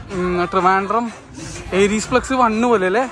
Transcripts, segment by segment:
ഉം, ട്രിവാൻഡ്രം ഏരീസ് ഫ്ലക്സ് വണ്ണ് പോലെ അല്ലേ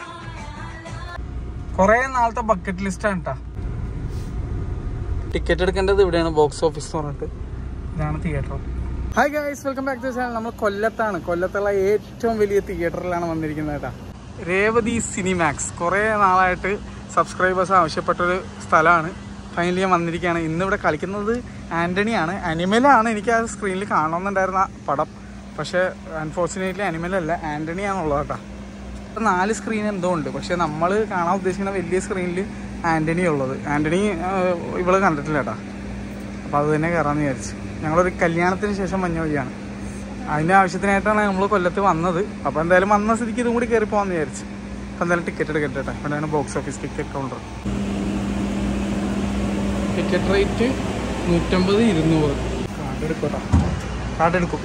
കുറേ നാളത്തെ ബക്കറ്റ് ലിസ്റ്റാണ് കേട്ടാ ടിക്കറ്റ് എടുക്കേണ്ടത് ഇവിടെയാണ് ബോക്സ് ഓഫീസ് എന്ന് പറഞ്ഞിട്ട് ഇതാണ് theatre hi guys welcome back to channel നമ്മൾ കൊല്ലത്താണ് കൊല്ലത്തുള്ള ഏറ്റവും വലിയ തിയേറ്ററിലാണ് വന്നിരിക്കുന്നത് കേട്ടാ രേവതി സിനിമാക്സ് കുറേ നാളായിട്ട് സബ്സ്ക്രൈബേഴ്സ് ആവശ്യപ്പെട്ടൊരു സ്ഥലമാണ് ഫൈനലി ഞാൻ വന്നിരിക്കുകയാണ് ഇന്നിവിടെ കളിക്കുന്നത് ആൻ്റണിയാണ് അനിമലാണ് എനിക്ക് ആ സ്ക്രീനിൽ കാണണമെന്നുണ്ടായിരുന്ന പടം പക്ഷേ അൺഫോർച്ചുനേറ്റ്ലി അനിമലല്ല ആൻ്റണിയാണുള്ളത് കേട്ടോ ഇപ്പം നാല് സ്ക്രീൻ എന്തോ ഉണ്ട് പക്ഷെ നമ്മൾ കാണാൻ ഉദ്ദേശിക്കുന്ന വലിയ സ്ക്രീനിൽ ആൻ്റണി ഉള്ളത് ആൻ്റണി ഇവള് കണ്ടിട്ടില്ല കേട്ടോ അപ്പോൾ അത് തന്നെ കയറാമെന്ന് വിചാരിച്ചു ഞങ്ങളൊരു കല്യാണത്തിന് ശേഷം മഞ്ഞ വഴിയാണ് അതിൻ്റെ ആവശ്യത്തിനായിട്ടാണ് നമ്മൾ കൊല്ലത്ത് വന്നത് അപ്പോൾ എന്തായാലും വന്ന സ്ഥിതിക്ക് ഇതും കൂടി കയറി പോകാമെന്ന് വിചാരിച്ചു അപ്പോൾ എന്തായാലും ടിക്കറ്റ് എടുക്കട്ടെ കേട്ടോ ഇവിടെയാണ് box office ticket counter ticket rate നൂറ്റമ്പത് ഇരുന്നൂറ് കാർഡ് എടുക്കട്ടോ കാർഡ് എടുക്കും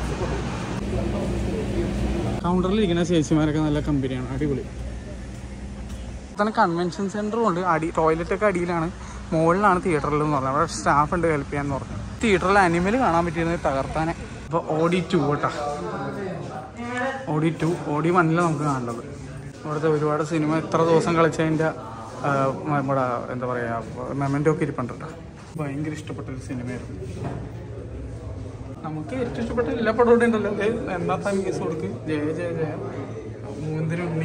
കൗണ്ടറിൽ ഇരിക്കുന്ന ചേച്ചിമാരൊക്കെ നല്ല കമ്പനിയാണ് അടിപൊളി തന്നെ കൺവെൻഷൻ സെൻറ്ററും ഉണ്ട് അടി ടോയ്ലറ്റ് ഒക്കെ അടിയിലാണ് മുകളിലാണ് തിയേറ്ററിൽ എന്ന് പറഞ്ഞത് അവിടെ സ്റ്റാഫ് ഉണ്ട് ഹെൽപ്പ് ചെയ്യാന്ന് പറഞ്ഞു തിയേറ്ററിൽ അനിമൽ കാണാൻ പറ്റിയിരുന്നത് തകർത്താനെ ഇപ്പോൾ ഓടി ടു കേട്ടാ ഓടി ടു ഓടി വണ്ണിൽ നമുക്ക് കാണേണ്ടത് ഇവിടുത്തെ ഒരുപാട് സിനിമ എത്ര ദിവസം കളിച്ചതിൻ്റെ ആ, നമ്മുടെ എന്താ പറയുക മെമൻറ്റോ ഒക്കെ ഇരിപ്പുണ്ട് കേട്ടോ ഭയങ്കര ഇഷ്ടപ്പെട്ട ഒരു സിനിമയായിരുന്നു നമുക്ക് ഏറ്റവും ഇഷ്ടപ്പെട്ട എല്ലാ പടവും ഇവിടെ ഉണ്ടല്ലോ ദേ, എന്നാ താൻ കേസ് കൊടുക്ക് ജയ ജയ ജയ മൂന്നിനുണ്ണി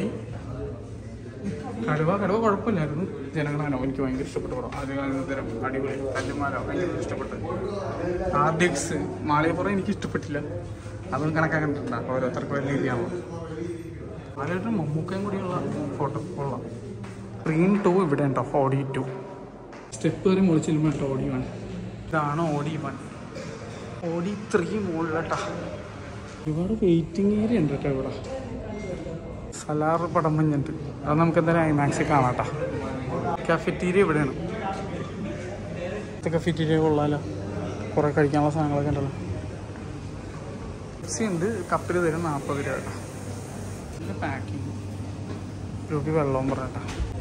കടുവ കടുവ കുഴപ്പമില്ലായിരുന്നു ജനഗണനോ എനിക്ക് ഭയങ്കര ഇഷ്ടപ്പെട്ട പടം ആദ്യകാലത്തരം അടിപൊളി കല്ലുമാല ഭയങ്കര ഇഷ്ടപ്പെട്ടു ആർഡിക്സ് മാളികപ്പുറം എനിക്ക് ഇഷ്ടപ്പെട്ടില്ല അതും കണക്കാക്കണ്ടിട്ടുണ്ട് അപ്പോൾ ഓരോരുത്തർക്ക് വലിയ രീതിയാണല്ലോ അതിലായിട്ട് മമ്മൂക്കയും കൂടിയുള്ള ഫോട്ടോ കൊള്ളാം സ്ക്രീൻ ടു ഇവിടെ ഉണ്ടോ ഓഡി ടു സ്റ്റെപ്പ് കയറി മുളിച്ചില്ലുമ്പോൾ കേട്ടോ ഓഡി വൺ ഇതാണ് ഓഡി വൺ ഓഡി ത്രീ മുകളിലട്ടാ ഒരുപാട് വെയിറ്റിംഗ് ഏരിയ ഉണ്ട് കേട്ടോ ഇവിടെ സലാർ പടം മഞ്ഞുണ്ട് അത് നമുക്ക് എന്തായാലും ഐമാക്സിൽ കാണാം കേട്ടോ കഫറ്റീരിയ ഇവിടെയാണ് കഫറ്റീരിയ കൊള്ളാലോ കുറേ കഴിക്കാനുള്ള സാധനങ്ങളൊക്കെ ഉണ്ടല്ലോ മിക്സി ഉണ്ട് കപ്പിൽ തരും നാൽപ്പത് രൂപ കേട്ടോ പിന്നെ പാക്കിങ് രൂപ വെള്ളവും പറഞ്ഞേട്ടാ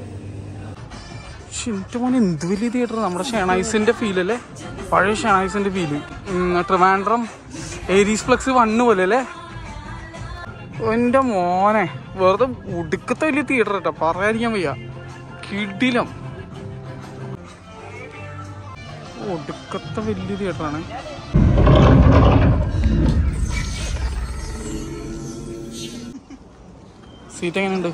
ഷിൻറ്റ് മോനെ എന്ത് വലിയ തിയേറ്റർ നമ്മുടെ ഷെണൈസിന്റെ ഫീൽ അല്ലേ പഴയ ഷെണൈസിന്റെ ഫീല് ട്രിവാൻഡ്രം ഏരീസ് ഫ്ലക്സ് വണ്ണ് പോലെ അല്ലേ എൻ്റെ മോനെ വെറുതെ ഒടുക്കത്തെ വലിയ തിയേറ്റർ കേട്ടോ പറയാതിരിക്കാൻ വയ്യ കിടിലം ഒടുക്കത്തെ വലിയ തിയേറ്ററാണ് സീറ്റ് എങ്ങനെയുണ്ട്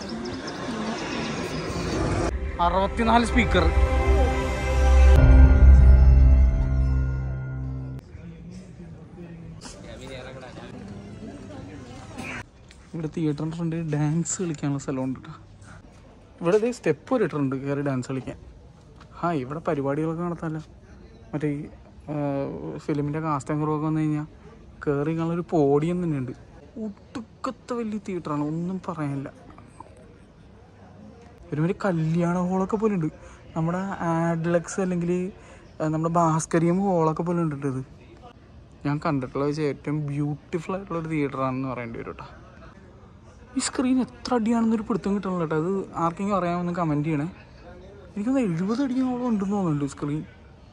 അറുപത്തിനാല് സ്പീക്കർ ഇവിടെ തിയേറ്ററിൻ്റെ ഫ്രണ്ട് ഡാൻസ് കളിക്കാനുള്ള സ്ഥലമുണ്ട് കേട്ടോ ഇവിടെ ഇതേ സ്റ്റെപ്പ് ഒരു ഇട്ടിട്ടുണ്ട് കയറി ഡാൻസ് കളിക്കാൻ ആ ഇവിടെ പരിപാടികളൊക്കെ നടത്താമല്ലോ മറ്റേ ഈ ഫിലിമിൻ്റെ കാസ്റ്റ് കുറവൊക്കെ വന്നു കഴിഞ്ഞാൽ കയറി കാണുന്നൊരു പോഡിയം തന്നെയുണ്ട് ഒട്ടുക്കത്തെ വലിയ തിയേറ്ററാണ് ഒന്നും പറയാനില്ല ഒരുമാതിരി കല്യാണ ഹോളൊക്കെ പോലെ ഉണ്ട് നമ്മുടെ ആഡ്ലക്സ് അല്ലെങ്കിൽ നമ്മുടെ ഭാസ്കരിയം ഹോളൊക്കെ പോലെ ഉണ്ട് ഇത് ഞാൻ കണ്ടിട്ടുള്ള വെച്ചാൽ ഏറ്റവും ബ്യൂട്ടിഫുൾ ആയിട്ടുള്ള ഒരു തിയേറ്ററാണെന്ന് പറയേണ്ടി വരും കേട്ടോ ഈ സ്ക്രീൻ എത്ര അടിയാണെന്നൊരു പിടുത്തം കിട്ടണില്ല കേട്ടോ അത് ആർക്കെങ്കിലും അറിയാമെന്ന് കമൻറ്റ് ചെയ്യണേ എനിക്കൊന്ന് എഴുപത് അടിയോളം ഉണ്ടെന്ന് തോന്നുന്നുണ്ട് സ്ക്രീൻ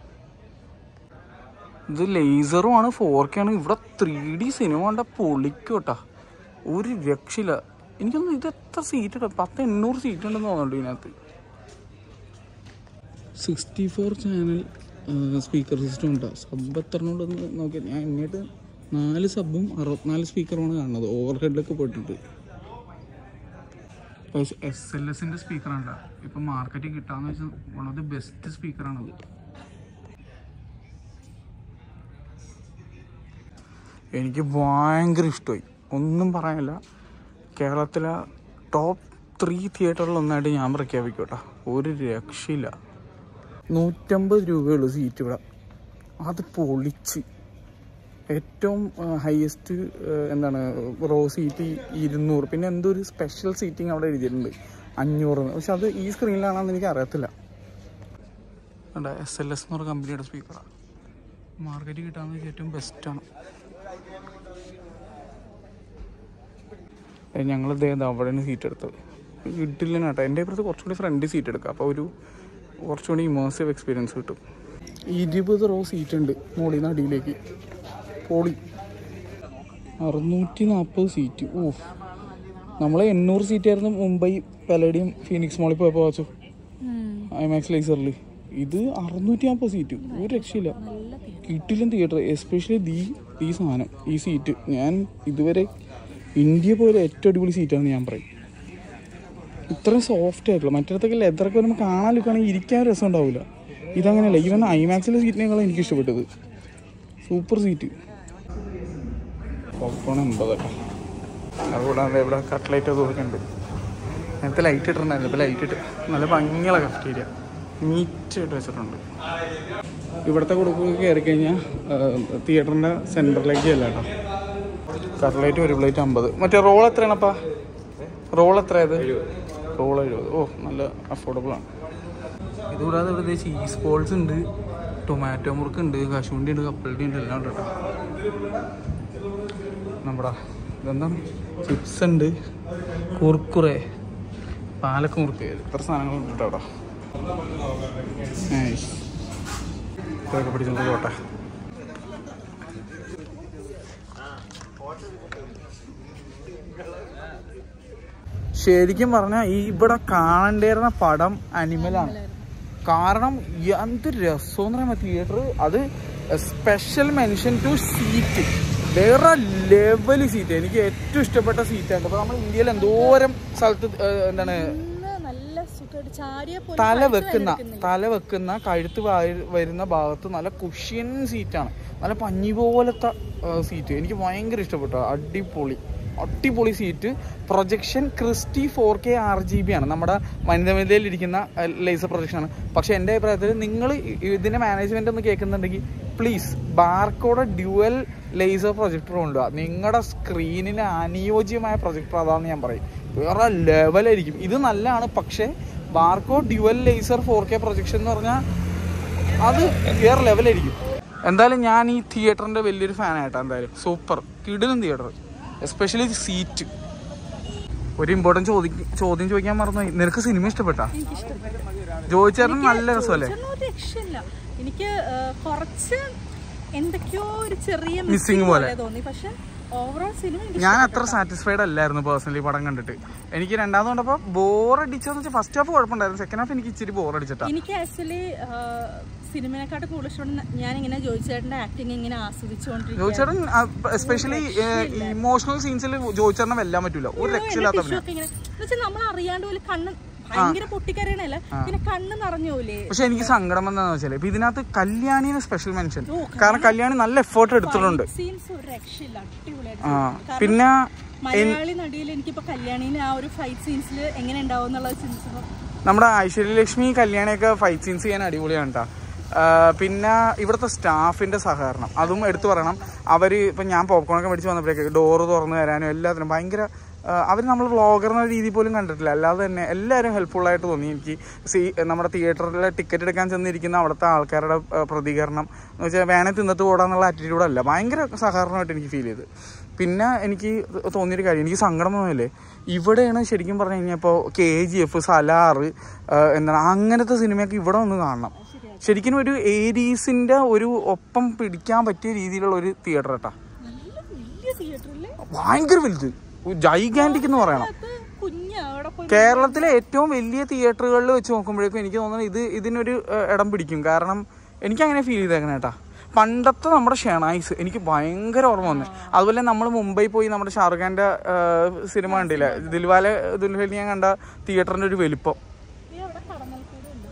ഇത് ലേസറും ആണ് ഫോർ കെ ആണ് ഇവിടെ ത്രീ ഡി സിനിമ കണ്ട പൊളിക്കും കേട്ടാ ഒരു രക്ഷയില്ല എനിക്കൊന്ന് ഇത് എത്ര സീറ്റ് ഇടാം പത്ത് എണ്ണൂറ് സീറ്റ് ഉണ്ടെന്ന് തോന്നുന്നുണ്ട് ഇതിനകത്ത് sixty four channel speaker system ഉണ്ടോ സബ് എത്ര ഉണ്ടെന്ന് നോക്കി ഞാൻ ഇങ്ങോട്ട് നാല് സബും അറുപത്തിനാല് സ്പീക്കറുമാണ് കാണുന്നത് ഓവർ ഹെഡിലൊക്കെ പോയിട്ടുണ്ട് എസ് എൽ എസിൻ്റെ സ്പീക്കറാണ് ഇപ്പം മാർക്കറ്റിൽ കിട്ടാന്ന് വെച്ചാൽ വൺ ഓഫ് ദി ബെസ്റ്റ് സ്പീക്കറാണത് എനിക്ക് ഭയങ്കര ഇഷ്ടമായി ഒന്നും പറയാനില്ല കേരളത്തിലെ ടോപ്പ് ത്രീ തിയേറ്ററിൽ ഒന്നായിട്ട് ഞാൻ പ്രഖ്യാപിക്കും കേട്ടോ ഒരു രക്ഷയില്ല നൂറ്റമ്പത് രൂപയുള്ളൂ സീറ്റ് ഇവിടെ അത് പൊളിച്ച് ഏറ്റവും ഹയസ്റ്റ് എന്താണ് റോ സീറ്റ് ഇരുന്നൂറ് പിന്നെ എന്തോ ഒരു സ്പെഷ്യൽ സീറ്റിംഗ് അവിടെ എഴുതിയിട്ടുണ്ട് അഞ്ഞൂറ് പക്ഷെ അത് ഈ സ്ക്രീനിലാണെന്ന് എനിക്ക് അറിയത്തില്ല വേണ്ട എസ് എൽ എസ് എന്ന് പറഞ്ഞ കമ്പനിയുടെ സ്പീക്കറാണ് മാർക്കറ്റിൽ കിട്ടാവുന്ന ഏറ്റവും ബെസ്റ്റാണ് ഞങ്ങൾ ഇതേത് അവിടെയാണ് സീറ്റ് എടുത്തത് കിട്ടില്ല കേട്ടോ എൻ്റെ അപ്പുറത്ത് കുറച്ചുകൂടി ഫ്രണ്ട് സീറ്റ് എടുക്കുക അപ്പോൾ ഒരു കുറച്ചുകൂടി ഇമേഴ്സീവ് എക്സ്പീരിയൻസ് കിട്ടും ഇരുപത് റോ സീറ്റ് ഉണ്ട് മുകളിൽ നിന്ന് അടിയിലേക്ക് പോളി അറുന്നൂറ്റി നാൽപ്പത് സീറ്റ് ഓ നമ്മളെ എണ്ണൂറ് സീറ്റായിരുന്നു മുംബൈ പലടിയും ഫീനിക്സ് മോളിൽ പോയപ്പോൾ വാച്ചു ഐമാക്സ് ലൈസറിൽ ഇത് അറുന്നൂറ്റി നാൽപ്പത് സീറ്റ് ഒരു രക്ഷയില്ല കിട്ടിലും തിയേറ്റർ എസ്പെഷ്യലി ദീ ഈ സാധനം ഈ സീറ്റ് ഞാൻ ഇതുവരെ ഇന്ത്യ പോലെ ഏറ്റവും അടിപൊളി സീറ്റാണെന്ന് ഞാൻ പറയും ഇത്രയും സോഫ്റ്റ് ആയിട്ടുള്ള മറ്റിടത്തൊക്കെ ലെതറൊക്കെ വരുമ്പോൾ കാണാൻ ലുക്കാണെങ്കിൽ ഇരിക്കാൻ രസം ഉണ്ടാവില്ല ഇതങ്ങനെയല്ല ഈവൻ ഐമാക്സിലെ സീറ്റിനേക്കാളും എനിക്ക് ഇഷ്ടപ്പെട്ടത് സൂപ്പർ സീറ്റ് പോപ്കോൺ എൺപത് കേട്ടോ അതുകൂടാതെ ഇവിടെ കട്ട്ലൈറ്റ് അതൊക്കെ ഉണ്ട് നേരത്തെ ലൈറ്റ് ഇട്ടിട്ടുണ്ടായിരുന്നു ഇപ്പോൾ ലൈറ്റ് ഇട്ട് നല്ല ഭംഗിയുള്ള കഫ്റ്റീരിയ നീറ്റായിട്ട് വെച്ചിട്ടുണ്ട് ഇവിടുത്തെ കൊടുക്കുക കയറി കഴിഞ്ഞാൽ തിയേറ്ററിൻ്റെ സെൻറ്ററിലേക്ക് അല്ല കേട്ടോ കട്ട്ലൈറ്റ് ഒരു പ്ലേറ്റ് അമ്പത് മറ്റേ റോൾ എത്രയാണപ്പാ റോൾ എത്രയത് റോൾ എഴുപത് ഓ നല്ല അഫോർഡബിൾ ആണ് ഇതുകൂടാതെ ഇവിടെ ചീസ് ബോൾസ് ഉണ്ട് ടൊമാറ്റോ മുറുക്ക് ഉണ്ട് കശുവണ്ടി ഉണ്ട് കപ്പലണ്ടി ഉണ്ട് എല്ലാം ഉണ്ട് കേട്ടോ നമ്മുടെ ഇതെന്താണ് ചിപ്സ് ഉണ്ട് കുറുക്കുറെ പാലക്ക മുറുക്ക് ഇത്ര സാധനങ്ങളുണ്ട് കേട്ടോ അവിടെ നൈസ് ഇതൊക്കെ പിടിച്ചോണ്ട് പോട്ടെ ശരിക്കും പറഞ്ഞാൽ ഈ ഇവിടെ കാണേണ്ടിയിരുന്ന പടം അനിമലാണ് കാരണം എന്ത് രസം എന്ന് പറയുമ്പോൾ തിയേറ്റർ അത് സ്പെഷ്യൽ മെൻഷൻ ടു സീറ്റ് വേറെ ലെവൽ സീറ്റ് എനിക്ക് ഏറ്റവും ഇഷ്ടപ്പെട്ട സീറ്റാണ് അപ്പോൾ നമ്മൾ ഇന്ത്യയിൽ എന്തോരം സ്ഥലത്ത് ഏഹ്, എന്താണ് ഇന്ന് നല്ല സുഖമായിട്ട് ചാരിയ പോലെ തല പഴുത്ത് വെക്കുന്ന കിടക്കുന്നില്ല. തല വെക്കുന്ന കഴുത്ത് വായി- വരുന്ന ഭാഗത്ത് നല്ല കുഷ്യൻ സീറ്റാണ് നല്ല പഞ്ഞി പോലത്തെ സീറ്റ് എനിക്ക് ഭയങ്കര ഇഷ്ടപ്പെട്ടു അടിപൊളി അടിപൊളി seat projection Christie four K R G B ആണ് നമ്മുടെ വനിതമേതയിൽ ഇരിക്കുന്ന ലേസർ പ്രൊജക്ഷൻ ആണ് പക്ഷെ എൻ്റെ അഭിപ്രായത്തിൽ നിങ്ങൾ ഇതിന്റെ മാനേജ്മെന്റ് ഒന്ന് കേൾക്കുന്നുണ്ടെങ്കിൽ പ്ലീസ് ബാർക്കോടെ ഡ്യുവൽ ലേസർ പ്രൊജക്ടർ കൊണ്ടുപോകുക നിങ്ങളുടെ സ്ക്രീനിന് അനുയോജ്യമായ പ്രൊജക്ടർ അതാന്ന് ഞാൻ പറയും വേറെ ലെവലായിരിക്കും ഇത് നല്ലതാണ് പക്ഷേ Barco dual laser four K projection എന്ന് പറഞ്ഞാൽ അത് വേറെ ലെവലായിരിക്കും എന്തായാലും ഞാൻ ഈ തിയേറ്ററിന്റെ വലിയൊരു ഫാനായിട്ടാണ് എന്തായാലും സൂപ്പർ കിടിലും തിയേറ്റർ എസ്പെഷ്യലി സീറ്റ് ഒരു ഇമ്പോർട്ടൻറ്റ് ചോദി ചോദ്യം ചോദിക്കാൻ മറന്നു നിനക്ക് സിനിമ ഇഷ്ടപ്പെട്ടാ ജോയിച്ചേട്ടൻ നല്ല രസമല്ലേ ചേട്ടന് ഒരു രക്ഷയില്ല എനിക്ക് ആ, കുറച്ച് എന്തൊക്കെയോ ഒരു ചെറിയ Missing missing പോലെ. തോന്നി പക്ഷെ ഓവറോൾ സിനിമ എനിക്ക് ഞാൻ അത്ര സാറ്റിസ്ഫൈഡ് അല്ലായിരുന്നു പേഴ്സണലി പടം കണ്ടിട്ട് എനിക്ക് രണ്ടാമത് കണ്ടപ്പോൾ ബോർ അടിച്ചതെന്ന് വെച്ചാൽ ഫസ്റ്റ് ഹാഫ് കുഴപ്പമുണ്ടായിരുന്നു സെക്കൻഡ് ഹാഫ് എനിക്ക് ഇച്ചിരി ബോർ അടിച്ചിട്ടാ എനിക്ക് ആക്ച്വലി സിനിമയെക്കാട്ടും കൂടുതൽ ഇഷ്ടം ഞാൻ ഇങ്ങനെ ജോയിച്ചേട്ടന്റെ ആക്ടിങ് ഇങ്ങനെ ആസ്വദിച്ചുകൊണ്ടിരിക്കും ജോയിച്ചേട്ടൻ എസ്പെഷ്യലി ഇമോഷണൽ സീൻസിൽ ജോയിച്ചേട്ടനെ വെല്ലാൻ പറ്റൂല ഒരു രക്ഷയില്ലാത്ത അഭിനയം. നമ്മൾ അറിയാണ്ട് പോലെ കണ്ണ് ഭയങ്കര പൊട്ടിക്കരയണല്ല പിന്നെ കണ്ണ് നിറഞ്ഞു പോലെ പക്ഷെ എനിക്ക് സങ്കടം എന്താണെന്ന് വെച്ചാൽ ഇപ്പൊ ഇതിനകത്ത് കല്യാണിന് സ്പെഷ്യൽ മെൻഷൻ കാരണം കല്യാണി നല്ല എഫേർട്ട് എടുത്തിട്ടുണ്ട് സീൻസ് ഒരു രക്ഷയില്ല അടിപൊളിയായിട്ട് ആ കാരണം പിന്നെ മലയാളി നടിയിൽ എനിക്കിപ്പോ കല്യാണിന് ആ ഒരു ഫൈറ്റ് സീൻസിൽ എങ്ങനെ ഉണ്ടാവും എന്നുള്ളത് ചിന്തിച്ചപ്പോ നമ്മുടെ ഐശ്വര്യലക്ഷ്മി കല്യാണിയൊക്കെ ഫൈറ്റ് സീൻസ് ചെയ്യാൻ അടിപൊളിയാണ് കേട്ടോ പിന്നെ ഇവിടുത്തെ സ്റ്റാഫിന്റെ സഹകരണം അതും എടുത്തു പറയണം അവർ ഇപ്പം ഞാൻ പോപ്കോണൊക്കെ മേടിച്ച് വന്നപ്പോഴേക്ക് ഡോറ് തുറന്നു തരാനും എല്ലാത്തിനും ഭയങ്കര അവർ നമ്മൾ വ്ളോഗർ എന്ന രീതി പോലും കണ്ടിട്ടില്ല അല്ലാതെ തന്നെ എല്ലാവരും ഹെൽപ്ഫുള്ളായിട്ട് തോന്നി എനിക്ക് സീ നമ്മുടെ തിയേറ്ററിലെ ടിക്കറ്റ് എടുക്കാൻ ചെന്നിരിക്കുന്ന അവിടുത്തെ ആൾക്കാരുടെ ആ, പ്രതികരണം എന്ന് വെച്ചാൽ വേണേ തിന്നിട്ട് പോടാന്നുള്ള ആറ്റിറ്റ്യൂഡ് അല്ല ഭയങ്കര സഹകരണമായിട്ട് എനിക്ക് ഫീൽ ചെയ്ത് പിന്നെ എനിക്ക് തോന്നിയൊരു കാര്യം എനിക്ക് സങ്കടം തോന്നില്ലേ ഇവിടെയാണ് ശരിക്കും പറഞ്ഞു കഴിഞ്ഞാൽ ഇപ്പോൾ കെ ജി എഫ് സലാറ് എന്താണ് അങ്ങനത്തെ സിനിമയൊക്കെ ഇവിടെ ഒന്ന് കാണണം ശരിക്കും ഒരു ഏരീസിന്റെ ഒരു ഒപ്പം പിടിക്കാൻ പറ്റിയ രീതിയിലുള്ള ഒരു തിയേറ്റർ കേട്ടാ നല്ല വലിയ തിയേറ്ററില് ഭയങ്കര വലുത് ജൈഗാൻറ്റിക് എന്ന് പറയണം അത് കുഞ്ഞ അവിടെ പോയി കേരളത്തിലെ ഏറ്റവും വലിയ തിയേറ്ററുകളിൽ വെച്ച് നോക്കുമ്പോഴേക്കും എനിക്ക് തോന്നുന്നത് ഇത് ഇതിനൊരു ഏഹ്, ഇടം പിടിക്കും കാരണം എനിക്ക് അങ്ങനെ ഫീൽ ചെയ്തേക്കണേ കേട്ടാ പണ്ടത്തെ നമ്മുടെ ഷെണായിസ് എനിക്ക് ഭയങ്കര ഓർമ്മ വന്നു അതുപോലെ നമ്മൾ മുംബൈ പോയി നമ്മുടെ ഷാറുഖ് ഖാന്റെ ഏഹ്, സിനിമ കണ്ടില്ലേ ദിൽവാലെ ദുൽഹനിയ കണ്ട തിയേറ്ററിന്റെ ഒരു വലിപ്പം ദേ അവിടെ കടന്നൽക്കൂടെ ഉണ്ട്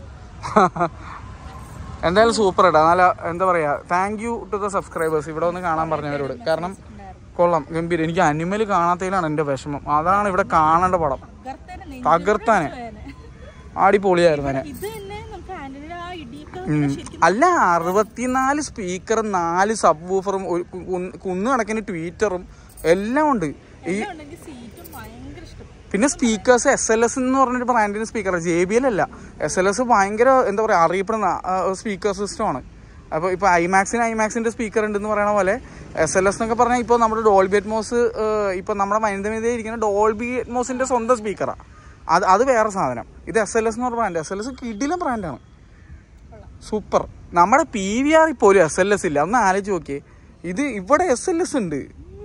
എന്തായാലും സൂപ്പർ ഇടാ നല്ല എന്താ പറയാ thank you to the subscribers ഇവിടെ ഒന്ന് കാണാൻ പറഞ്ഞവരോട് കാരണം കൊള്ളാം ഗംഭീരം എനിക്ക് അനിമൽ കാണാത്തതിലാണ് എൻ്റെ വിഷമം അതാണ് ഇവിടെ കാണേണ്ട പടം തകർത്തേനെ നെഞ്ചിൽ തകർത്താനെ വേദന. അടിപൊളിയായിരുന്നു അതിനെ ഇത് തന്നെ നമുക്ക് ആന്റണിയുടെ ആ ഇടിയൊക്കെ ഉം. ശരിക്കും അല്ല അറുപത്തിനാല് സ്പീക്കറും നാല് സബ് വൂഫറും ഒരു കു- കുന്നു കണക്കിന് ട്വീറ്ററും എല്ലാം ഉണ്ട് ഈ എല്ലാം ഉണ്ടെങ്കിൽ സീറ്റും ഭയങ്കര ഇഷ്ടം പിന്നെ സ്പീക്കേഴ്സ് എസ് എൽ എസ് എന്ന് പറഞ്ഞൊരു ബ്രാൻഡിന്റെ സ്പീക്കർ ജെ ബി എൽ അല്ല എസ് എൽ എസ് ഭയങ്കര എന്താ പറയുക അറിയപ്പെടുന്ന സ്പീക്കർ സിസ്റ്റമാണ് അപ്പോൾ ഇപ്പോൾ ഐമാക്സിന് ഐമാക്സിന്റെ സ്പീക്കർ ഉണ്ടെന്ന് പറയുന്ന പോലെ എസ് എൽ എസ് എന്നൊക്കെ പറഞ്ഞാൽ ഇപ്പോൾ നമ്മുടെ ഡോൾബി അറ്റ്മോസ് ഇപ്പോൾ നമ്മുടെ മൈൻഡമീതെ ഇരിക്കുന്ന ഡോൾബി അറ്റ്മോസിന്റെ സ്വന്തം സ്പീക്കറാണ് അത് അത് വേറെ സാധനം ഇത് എസ് എൽ എസ് എന്ന് പറഞ്ഞ ബ്രാൻഡ് എസ് എൽ എസ് കിടിലം ബ്രാൻഡാണ് സൂപ്പർ നമ്മുടെ പി വി ആറിൽ പോലും എസ് എൽ എസ് ഇല്ല ഒന്ന് ആലോചിച്ച് നോക്കിയേ ഇത് ഇവിടെ എസ് എൽ എസ് ഉണ്ട്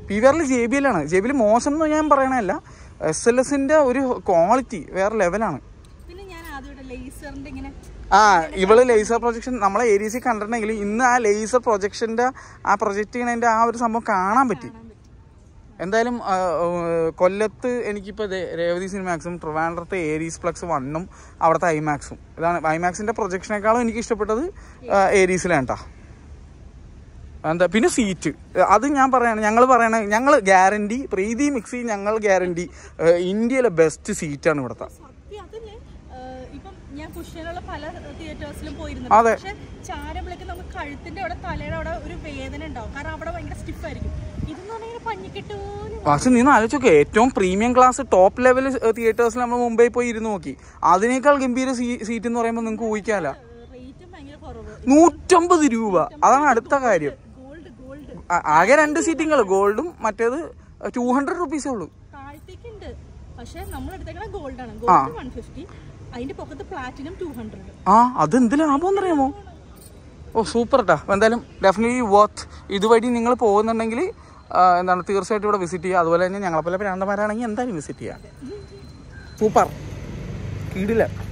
പി വി ആറിൽ ജെ ബി എല്ലാണ് ജെ ബി എൽ മോശം എന്ന് ഞാൻ പറയണല്ല എസ് എൽ എസിൻ്റെ ഒരു ക്വാളിറ്റി വേറെ ലെവലാണ് പിന്നെ ഞാൻ ആദ്യമായിട്ട് ലേസറിന്റെ ഇങ്ങനെ ആ ഇവള് ലേസർ പ്രൊജക്ഷൻ നമ്മളെ എ ഡി സി കണ്ടിട്ടുണ്ടെങ്കിൽ ഇന്ന് ആ ലേസർ പ്രൊജക്ഷൻ്റെ ആ പ്രൊജക്ട് ചെയ്യണതിൻ്റെ ആ ഒരു സംഭവം കാണാൻ പറ്റി കാണാൻ പറ്റും എന്തായാലും ആ, ഏർ, കൊല്ലത്ത് എനിക്കിപ്പോൾ രേവതി സിനിമാക്സും ട്രിവാൻഡ്രത്തെ ഏരീസ് പ്ലക്സ് വണ്ണും അവിടുത്തെ ഐമാക്സും ഇതാണ് ഐമാക്സിൻ്റെ പ്രൊജക്ഷനേക്കാളും എനിക്ക് ഇഷ്ടപ്പെട്ടത് ഏരീസിലാണ് കേട്ടോ എന്താ പിന്നെ സീറ്റ് അത് ഞാൻ പറയണ ഞങ്ങൾ പറയണ ഞങ്ങൾ ഗ്യാരണ്ടി പ്രീതി മിക്സി ഞങ്ങൾ ഗ്യാരണ്ടി ഇന്ത്യയിലെ ബെസ്റ്റ് സീറ്റാണ് ഇവിടുത്തെ സത്യം അതല്ലേ ഏഹ് ഇപ്പം ഞാൻ പുഷ്യനുള്ള പല തിയേറ്റേഴ്സിലും പോയിരുന്നു അതെ. പക്ഷെ ചാരവിളക്ക് നമുക്ക് കഴുത്തിന്റെ അവിടെ തലയുടെ അവിടെ ഒരു വേദന ഉണ്ടാവും കാരണം അവിടെ ഭയങ്കര സ്റ്റിഫ് ആയിരിക്കും ഇതെന്ന് പറഞ്ഞാൽ പഞ്ഞിക്കെട്ട് പോലെ പക്ഷെ നീ ആലോചിച്ചോക്കെ ഏറ്റവും പ്രീമിയം ക്ലാസ് ടോപ്പ് ലെവൽ തിയേറ്റേഴ്സിൽ നമ്മൾ മുംബൈ പോയി ഇരുന്ന് നോക്കി അതിനേക്കാൾ ഗംഭീര സീറ്റ് എന്ന് പറയുമ്പോൾ നിങ്ങൾക്ക് ഊഹിക്കാമല്ല റേറ്റും ഭയങ്കര കുറവ് നൂറ്റമ്പത് രൂപ അതാണ് അടുത്ത കാര്യം ഗോൾഡ് ഗോൾഡ് ആ- ആകെ രണ്ട് സീറ്റിങ്ങൾ ഗോൾഡും മറ്റേത് ടു ഹൺഡ്രഡ് റുപ്പീസേ ഉള്ളൂ താഴത്തേക്കുണ്ട് പക്ഷെ നമ്മൾ എടുത്തേക്കണ ഗോൾഡ് ആണ് ഗോൾഡ് വൺ ഫിഫ്റ്റി അതിന്റെ പൊക്കത്ത് പ്ലാറ്റിനം ടു ഹൺഡ്രഡ് ആ അത് എന്ത് ലാഭം അറിയാമോ ഓ സൂപ്പർ ട്ടാ എന്തായാലും ഡെഫിനറ്റ്ലി വർത്ത് ഇതുവഴി നിങ്ങൾ പോകുന്നുണ്ടെങ്കിൽ എന്താണ് തീർച്ചയായിട്ടും ഇവിടെ വിസിറ്റ് ചെയ്യുക അതുപോലെ തന്നെ ഞങ്ങളെപ്പോലെ പ്രാന്തമാരാണെങ്കിൽ എന്തായാലും വിസിറ്റ് ചെയ്യുക സൂപ്പർ കീടില്ല